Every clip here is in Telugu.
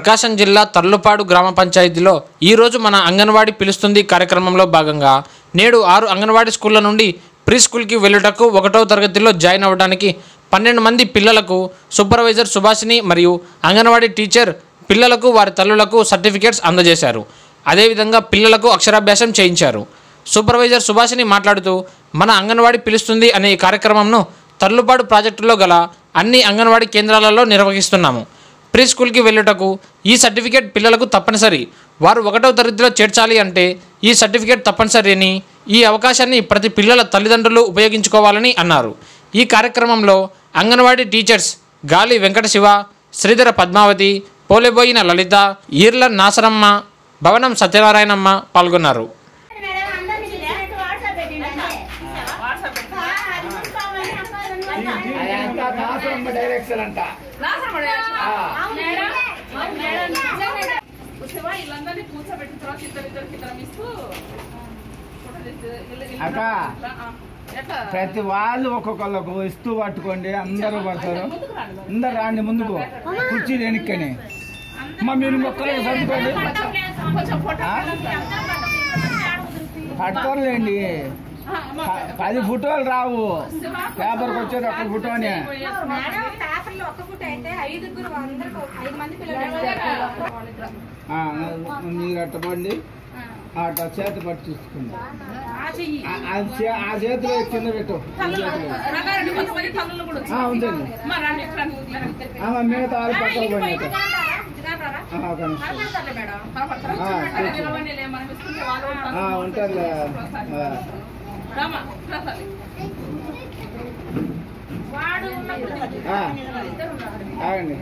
ప్రకాశం జిల్లా తర్లుపాడు గ్రామ పంచాయతీలో ఈరోజు మన అంగన్వాడీ పిలుస్తుంది కార్యక్రమంలో భాగంగా నేడు ఆరు అంగన్వాడీ స్కూళ్ళ నుండి ప్రీ స్కూల్కి వెళ్ళుటకు ఒకటో తరగతిలో జాయిన్ అవ్వడానికి పన్నెండు మంది పిల్లలకు సూపర్వైజర్ సుభాషిని మరియు అంగన్వాడీ టీచర్ పిల్లలకు వారి తల్లులకు సర్టిఫికేట్స్ అందజేశారు అదేవిధంగా పిల్లలకు అక్షరాభ్యాసం చేయించారు సూపర్వైజర్ సుభాషిని మాట్లాడుతూ మన అంగన్వాడీ పిలుస్తుంది అనే ఈ కార్యక్రమంను తర్లుపాడు ప్రాజెక్టులో గల అన్ని అంగన్వాడీ కేంద్రాలలో నిర్వహిస్తున్నాము ప్రీ స్కూల్కి వెళ్ళుటకు ఈ సర్టిఫికేట్ పిల్లలకు తప్పనిసరి వారు ఒకటో తరగతిలో చేర్చాలి అంటే ఈ సర్టిఫికేట్ తప్పనిసరి అని ఈ అవకాశాన్ని ప్రతి పిల్లల తల్లిదండ్రులు ఉపయోగించుకోవాలని అన్నారు ఈ కార్యక్రమంలో అంగన్వాడీ టీచర్స్ గాలి వెంకట శివ శ్రీధర పద్మావతి పోలేబోయిన లలిత ఈర్ల నాసరమ్మ భవనం సత్యనారాయణమ్మ పాల్గొన్నారు మేడం అందరినీ పిలిచినట్టు వాట్సాప్ పెట్టిండండి. ఆ, అది చూసుకోమని అమ్మాయిలను అన్నారు. అదంతా దాసరమ్మ డైరెక్షన్ అంట కూర్చోవా వీళ్ళందరినీ కూర్చోబెట్టిన తర్వాత ఇద్దరు ఇద్దరికి ఇద్దరం ఇస్తూ ఫోటోలు ఇస్తూ- వీళ్ళు- వీళ్ళు- అక్క. ఆ, ఎట్లా? ప్రతి వాళ్ళు ఒక్కొక్కళ్ళకు ఇస్తూ పట్టుకోండి అందరూ పడతారు ముందుకు రండి బాబు. అందరు రాండి ముందుకు కుర్చీ వెనుక్కని మా మీరు మొక్కలు చదువుకోండి కొంచెం ఫోటో ఆ? పట్టుకోలేండి ఆ, అమ్మ. ప- పది ఫోటోలు రావు పేపర్కి వచ్చేది ఒక్క ఫోటోనే మేడం పేపర్లో ఒక్క ఫుట్ అయితే ఐదుగురు అందరికి ఐదు మంది పిల్లలు ఆ, మీరు అట్ట పండి అట్ట చేతి పట్టి చూసుకోండి ఆ చెయ్యి ఆ- ఆ చే- ఆ చేతిలో కింద పెట్టు ఈ చేతిలో రంగారెడ్డి కొంతమంది తల్లులు కూడా ఆ, వచ్చారు. ఉందండి అమ్మ, రండి, ఇక్కడ రండి, రండి. ఆమె మిగతా వాళ్ళు పక్కకు పోయినట్టు కనపడతారులే ఒక నిమిషం మేడం, కనపడతారా? ఆ, అక్కడ కూర్చో. నిలబడిలే, మనం ఇస్తుంటే వాళ్ళు ఉంటారు. ఆ, ఉంటారులే ఆ. రామా, రా తల్లి. వాడు ఉన్నప్పుడు ఆ, ఇద్దరు ఉన్నారు. ఆగండి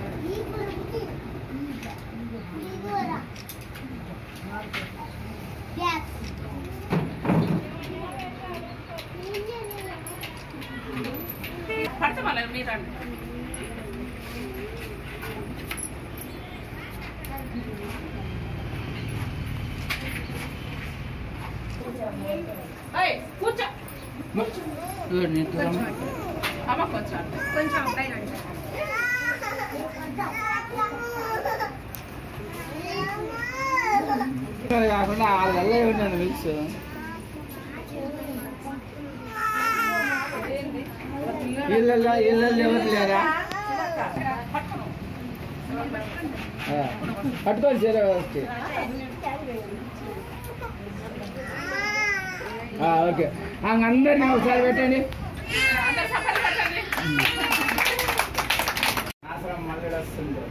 పడితే మళ్ళీ మీరు రండి. ఏయ్, కూర్చో అమ్మ కొంచెం కొంచెం అబ్బాయి రండి. కాకుండా వాళ్ళ ఉన్నాను తెలుసు ఇళ్ళల్లో ఇళ్ళల్లో ఎవరు లేరా ఆ, పట్టుకోండి చీర వచ్చి ఆ, ఓకే ఆ, అందరినీ ఒకసారి పెట్టండి అందరు చప్పట్లు కొట్టండి. ఆశ్రమం మళ్ళీ వస్తుంది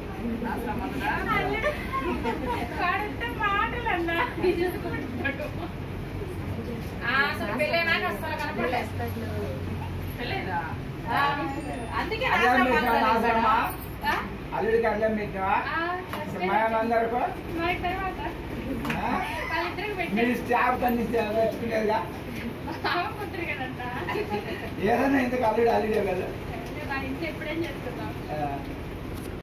వాడంటే మాటలన్నా. ఇది చూసుకుంటాడు. ఆ, అసలు పెళ్ళైనాక అసలు కనపడలేదు. పెళ్ళైందా? ఆ, అందుకే అల్లం ఆశ్రమం పెట్టినా ఆశ్రమా ఆ? అల్లుడికి అల్లం పెట్టినావా ఆ, అందరికీ మరి తర్వాత ఆ? వాళ్ళిద్దరికి పెట్టి మీరు స్టాఫ్ అన్ని తెచ్చుకునేదిగా ఆమెకుంటారు కదంట ఏదైనా ఇంతకు అల్లుడు అల్లుడే కదా నా ఇంట్లో ఎప్పుడేం చేస్తున్నాం ఆ,